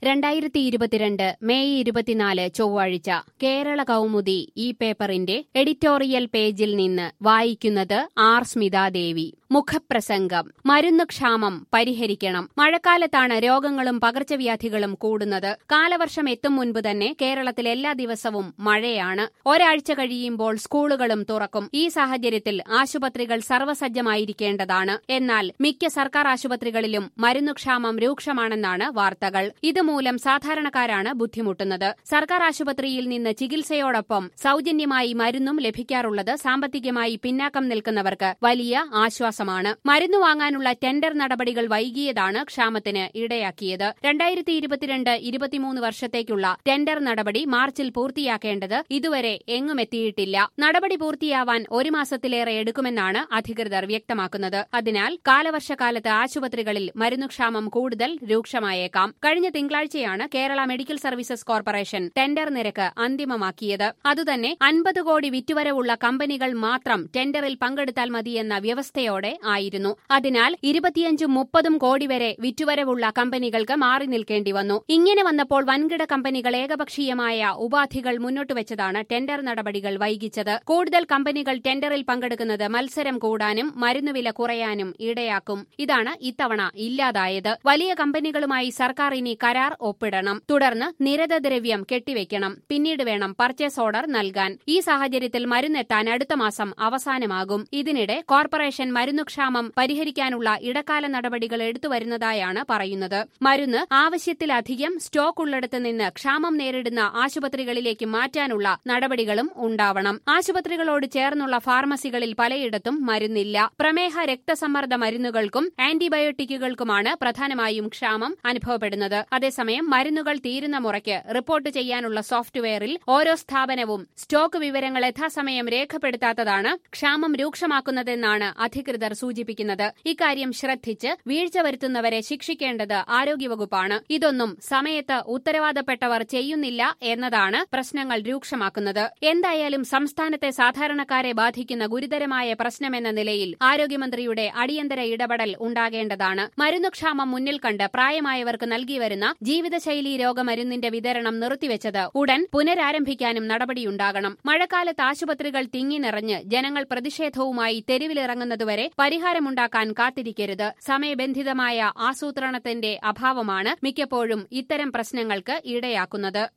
രണ്ടായിരത്തി ഇരുപത്തിരണ്ട് മെയ് ഇരുപത്തിനാല് ചൊവ്വാഴ്ച കേരള കൗമുദി ഈ പേപ്പറിന്റെ എഡിറ്റോറിയൽ പേജിൽ നിന്ന് വായിക്കുന്നത് ആർ സ്മിതാദേവി മുഖപ്രസംഗം മരുന്ന് ക്ഷാമം പരിഹരിക്കണം മഴക്കാലത്താണ് രോഗങ്ങളും പകർച്ചവ്യാധികളും കൂടുന്നത് കാലവർഷം എത്തും മുൻപ് തന്നെ കേരളത്തിൽ എല്ലാ ദിവസവും മഴയാണ് ഒരാഴ്ച കഴിയുമ്പോൾ സ്കൂളുകളും തുറക്കും ഈ സാഹചര്യത്തിൽ ആശുപത്രികൾ സർവ്വസജ്ജമായിരിക്കേണ്ടതാണ് എന്നാൽ മിക്ക സർക്കാർ ആശുപത്രികളിലും മരുന്നുക്ഷാമം രൂക്ഷമാണെന്നാണ് വാർത്തകൾ ഇതുമൂലം സാധാരണക്കാരാണ് ബുദ്ധിമുട്ടുന്നത് സർക്കാർ ആശുപത്രിയിൽ നിന്ന് ചികിത്സയോടൊപ്പം സൌജന്യമായി മരുന്നും ലഭിക്കാറുള്ളത് സാമ്പത്തികമായി പിന്നാക്കം നിൽക്കുന്നവർക്ക് വലിയ ആശ്വാസമാണ് മരുന്ന് വാങ്ങാനുള്ള ടെൻഡർ നടപടികൾ വൈകിയതാണ് ക്ഷാമത്തിന് ഇടയാക്കിയത് രണ്ടായിരത്തി ഇരുപത്തിരണ്ട് ഇരുപത്തിമൂന്ന് വർഷത്തേക്കുള്ള ടെൻഡർ നടപടി മാർച്ചിൽ പൂർത്തിയാക്കേണ്ടത് ഇതുവരെ എങ്ങുമെത്തിയിട്ടില്ല നടപടി പൂർത്തിയാവാൻ ഒരു മാസത്തിലേറെ എടുക്കുമെന്നാണ് അധികൃതർ വ്യക്തമാക്കുന്നത് അതിനാൽ കാലവർഷക്കാലത്ത് ആശുപത്രികളിൽ മരുന്നുക്ഷാമം കൂടുതൽ രൂക്ഷമായേക്കാം കഴിഞ്ഞ തിങ്കളാഴ്ചയാണ് Kerala medical services corporation tender നിരക്ക് അന്തിമമാക്കിയത് അതുതന്നെ അൻപത് കോടി വിറ്റുവരവുള്ള കമ്പനികൾ മാത്രം ടെൻഡറിൽ പങ്കെടുത്താൽ മതിയെന്ന വ്യവസ്ഥയോടെ ആയിരുന്നു അതിനാൽ ഇരുപത്തിയഞ്ചും മുപ്പതും കോടി വരെ വിറ്റുവരവുള്ള കമ്പനികൾക്ക് മാറി നിൽക്കേണ്ടി വന്നു ഇങ്ങനെ വന്നപ്പോൾ വൻകിട കമ്പനികൾ ഏകപക്ഷീയമായ ഉപാധികൾ മുന്നോട്ടുവച്ചതാണ് ടെൻഡർ നടപടികൾ വൈകിച്ചത് കൂടുതൽ കമ്പനികൾ ടെൻഡറിൽ പങ്കെടുക്കുന്നത് മത്സരം കൂടാനും മരുന്നുവില കുറയാനും ഇടയാക്കും ഇതാണ് ഇത്തവണ ഇല്ലാതായത് വലിയ കമ്പനികളുമായി സർക്കാർ ഇനി കരാർ ഒപ്പിടണം തുടർന്ന് നിരതദ്രവ്യം കെട്ടിവെക്കണം പിന്നീട് വേണം പർച്ചേസ് ഓർഡർ നൽകാൻ ഈ സാഹചര്യത്തിൽ മരുന്നെത്താൻ അടുത്ത മാസം അവസാനമാകും ഇതിനിടെ കോർപ്പറേഷൻ മരുന്നുക്ഷാമം പരിഹരിക്കാനുള്ള ഇടക്കാല നടപടികൾ എടുത്തുവരുന്നതായാണ് പറയുന്നത് മരുന്ന് ആവശ്യത്തിലധികം സ്റ്റോക്ക് ഉള്ളിടത്ത് നിന്ന് ക്ഷാമം നേരിടുന്ന ആശുപത്രികളിലേക്ക് മാറ്റാനുള്ള നടപടികളും ഉണ്ടാവണം ആശുപത്രികളോട് ചേർന്നുള്ള ഫാർമസികളിൽ പലയിടത്തും മരുന്നില്ല പ്രമേഹ രക്തസമ്മർദ്ദ മരുന്നുകൾക്കും ആന്റിബയോട്ടിക്കുകൾക്കുമാണ് പ്രധാനമായും ക്ഷാമം അനുഭവപ്പെടുന്നത് അതേസമയം മരുന്നുകൾ തീരുന്ന മുറയ്ക്ക് റിപ്പോർട്ട് ചെയ്യാനുള്ള സോഫ്റ്റ്വെയറിൽ ഓരോ സ്ഥാപനവും സ്റ്റോക്ക് വിവരങ്ങൾ യഥാസമയം രേഖപ്പെടുത്താത്തതാണ് ക്ഷാമം രൂക്ഷമാക്കുന്നതെന്നാണ് അധികൃതർ സൂചിപ്പിക്കുന്നത് ഇക്കാര്യം ശ്രദ്ധിച്ച് വീഴ്ച വരുത്തുന്നവരെ ശിക്ഷിക്കേണ്ടത് ആരോഗ്യവകുപ്പാണ് ഇതൊന്നും സമയത്ത് ഉത്തരവാദപ്പെട്ടവർ ചെയ്യുന്നില്ല എന്നതാണ് പ്രശ്നങ്ങൾ രൂക്ഷമാക്കുന്നത് എന്തായാലും സംസ്ഥാനത്തെ സാധാരണക്കാരെ ബാധിക്കുന്ന ഗുരുതരമായ പ്രശ്നമെന്ന നിലയിൽ ആരോഗ്യമന്ത്രിയുടെ അടിയന്തര ഇടപെടൽ ഉണ്ടാകേണ്ടതാണ് മരുന്നുക്ഷാമം മുന്നിൽ കണ്ട് പ്രായമായവർക്ക് നൽകിവരുന്ന ജീവിതശൈലീ രോഗമരുന്നിന്റെ വിതരണം നിർത്തിവെച്ചത് ഉടൻ പുനരാരംഭിക്കാനും നടപടിയുണ്ടാകണം മഴക്കാലത്ത് ആശുപത്രികൾ തിങ്ങി നിറഞ്ഞ് ജനങ്ങൾ പ്രതിഷേധവുമായി തെരുവിലിറങ്ങുന്നതുവരെ പരിഹാരമുണ്ടാക്കാൻ കാത്തിരിക്കരുത് സമയബന്ധിതമായ ആസൂത്രണത്തിന്റെ അഭാവമാണ് മിക്കപ്പോഴും ഇത്തരം പ്രശ്നങ്ങൾക്ക് ഇടയാക്കുന്നത്